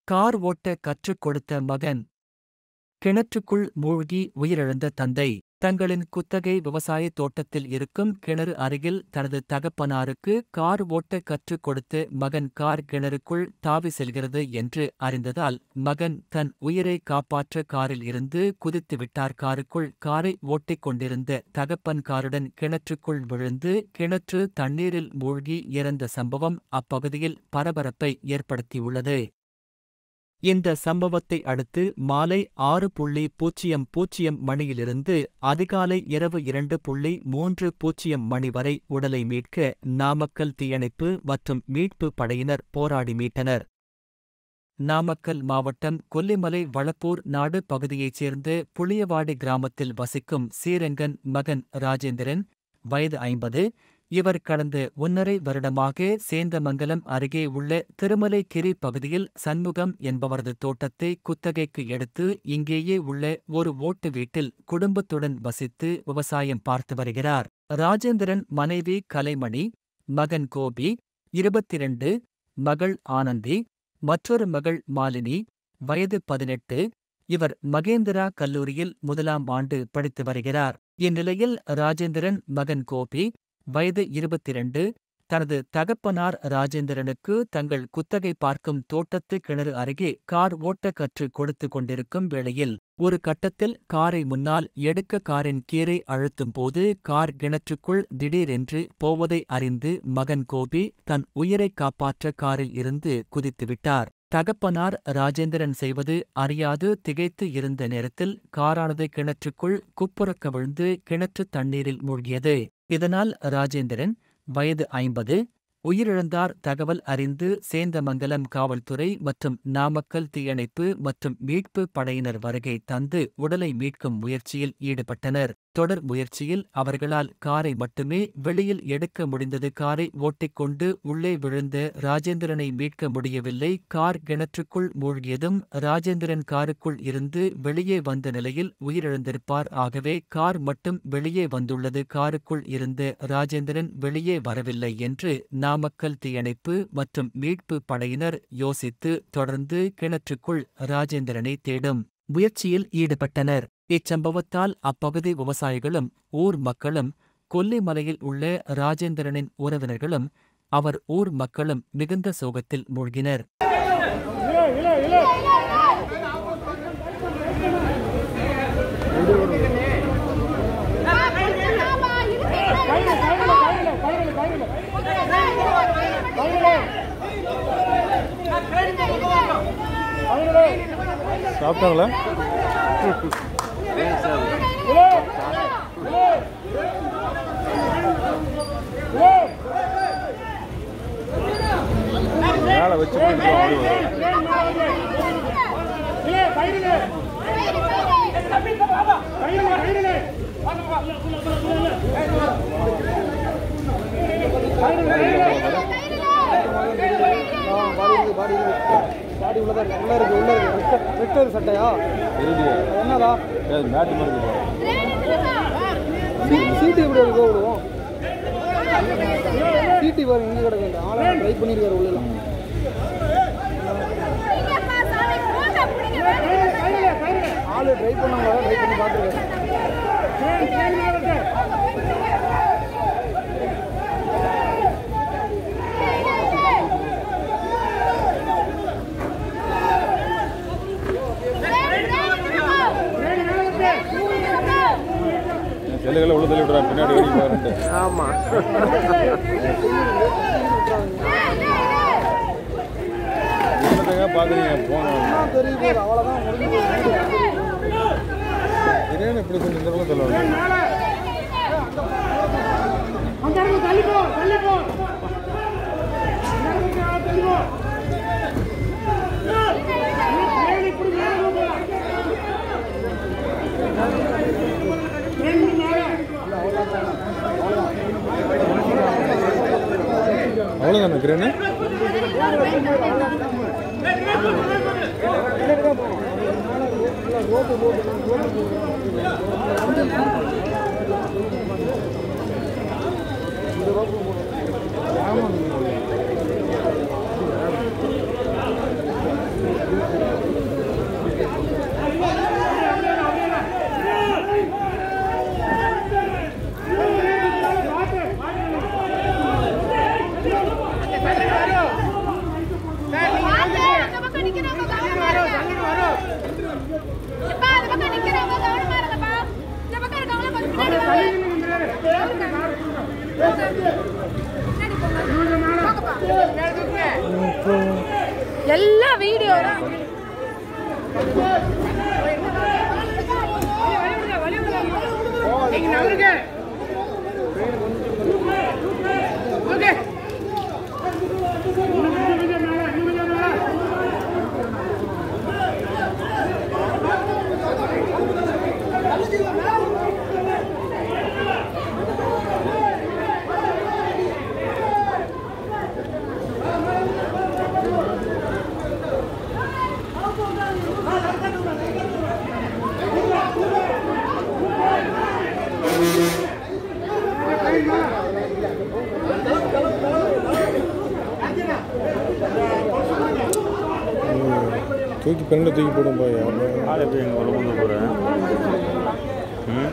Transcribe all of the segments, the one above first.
Car ஓட்ட கற்றுக் கொடுத்த மகன் கிணற்றுக்குள் மூழ்கி உயிரிழந்த தந்தை தங்களின் குத்தகை விவசாய தோட்டத்தில் இருக்கும் கிணறு அருகில் தனது தகப்பனாருக்கு கார் ஓட்ட கற்றுக் கொடுத்து மகன் கார் கிணறுக்குள் தாவி செல்கிறது என்று அறிந்ததால் மகன் தன் உயிரை காப்பாற்ற காரில் இருந்து குதித்து விட்டார் காருக்குள் காரை ஓட்டிக் கொண்டிருந்த தகப்பன் காருடன் கிணற்றுக்குள் விழுந்து கிணற்று தண்ணீரில் மூழ்கி இறந்த சம்பவம் அப்பகுதியில் பரபரப்பை ஏற்படுத்தியுள்ளது இந்த சம்பவத்தை அடுத்து மாலை ஆறு புள்ளி பூஜ்ஜியம் பூஜ்ஜியம் மணியிலிருந்து அதிகாலை இரவு இரண்டு புள்ளி மூன்று பூஜ்ஜியம் மணி வரை உடலை மீட்க நாமக்கல் தீயணைப்பு மற்றும் மீட்பு படையினர் போராடி மீட்டனர் நாமக்கல் மாவட்டம் கொல்லிமலை வளப்பூர் நாடு பகுதியைச் சேர்ந்த புளியவாடி கிராமத்தில் வசிக்கும் சீரங்கன் மகன் ராஜேந்திரன் வயது ஐம்பது இவர் கடந்த ஒன்னரை வருடமாக சேந்தமங்கலம் அருகே உள்ள திருமலைக்கிரி பகுதியில் சண்முகம் என்பவரது தோட்டத்தை குத்தகைக்கு எடுத்து இங்கேயே உள்ள ஒரு ஓட்டு வீட்டில் குடும்பத்துடன் வசித்து விவசாயம் பார்த்து வருகிறார் ராஜேந்திரன் மனைவி கலைமணி மகன் கோபி இருபத்திரண்டு மகள் ஆனந்தி மற்றொரு மகள் மாலினி வயது பதினெட்டு இவர் மகேந்திரா கல்லூரியில் முதலாம் ஆண்டு படித்து வருகிறார் இந்நிலையில் ராஜேந்திரன் மகன் கோபி வயது இருபத்திரண்டு தனது தகப்பனார் ராஜேந்திரனுக்கு தங்கள் குத்தகை பார்க்கும் தோட்டத்து கிணறு அருகே கார் ஓட்ட கற்று கொடுத்து கொண்டிருக்கும் வேளையில் ஒரு கட்டத்தில் காரை முன்னால் எடுக்க காரின் கீரை அழுத்தும் போது கார் கிணற்றுக்குள் திடீரென்று போவதை அறிந்து மகன் கோபி தன் உயிரை காப்பாற்ற காரில் இருந்து குதித்துவிட்டார் தகப்பனார் ராஜேந்திரன் செய்வது அறியாது திகைத்து இருந்த நேரத்தில் காரானது கிணற்றுக்குள் குப்புறக்க விழுந்து கிணற்று தண்ணீரில் மூழ்கியது இதனால் ராஜேந்திரன் வயது ஐம்பது உயிரிழந்தார் தகவல் அறிந்து சேந்தமங்கலம் காவல்துறை மற்றும் நாமக்கல் தீயணைப்பு மற்றும் மீட்பு படையினர் வருகை தந்து உடலை மீட்கும் முயற்சியில் ஈடுபட்டனர் தொடர் முயற்சியில் அவர்களால் காரை மட்டுமே வெளியில் எடுக்க முடிந்தது காரை ஓட்டிக்கொண்டு உள்ளே விழுந்த ராஜேந்திரனை மீட்க முடியவில்லை கார் கிணற்றுக்குள் மூழ்கியதும் ராஜேந்திரன் காருக்குள் இருந்து வெளியே வந்த நிலையில் உயிரிழந்திருப்பார் ஆகவே கார் மட்டும் வெளியே வந்துள்ளது காருக்குள் இருந்த ராஜேந்திரன் வெளியே வரவில்லை என்று நாமக்கல் தீயணைப்பு மற்றும் மீட்பு படையினர் யோசித்து தொடர்ந்து கிணற்றுக்குள் ராஜேந்திரனை தேடும் முயற்சியில் ஈடுபட்டனர் இச்சம்பவத்தால் அப்பகுதி விவசாயிகளும் ஊர் மக்களும் கொல்லிமலையில் உள்ள ராஜேந்திரனின் உறவினர்களும் அவர் ஊர் மக்களும் மிகுந்த சோகத்தில் மூழ்கினர் சாப்பிட்டாங்களா மேலே வச்சு போயிட்டு பாடி உள்ளதா இருக்கு உள்ள இருக்கு உள்ள இருக்கு ரெக்டர் ரெக்டர் சட்டையா தெரியலையே என்னடா ஏய், மேட்டு மாதிரி இருக்குப்பா சீ- சீட்டு எப்படி இருக்கு விடுவோம் சீட்டு பாருங்க இங்கே கிடக்கு ஆளை ட்ரை பண்ணியிருக்காரு உள்ள ஆளு ட்ரை பண்ணாங்க ட்ரை பண்ணி பார்த்துருக்காரு என் செல்லுகளை உள்ள தள்ளி விடுறான் பின்னாடி ஓடி பாருன்ட்டு ஆமாம் என்னத்தைங்க பார்க்குறீங்க போனோம் தெரிய போகுது அவ்வளோதான் முடிஞ்சு போகுது. திடீர்னு இப்படி கொஞ்சம் இந்த பக்கம் சொல்லுவாங்க அவ்வளோதானே கிரேனு ஆமாம் எல்லா வீடியோ தான் தூக்கி பெண்ணை தூக்கி போடும் போய் ஆள் எப்படி எங்கள் உள்ள கொண்டு போகிறேன் ம்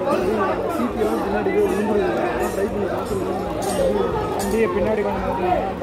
வண்டியை பின்னாடி கொண்டு வந்து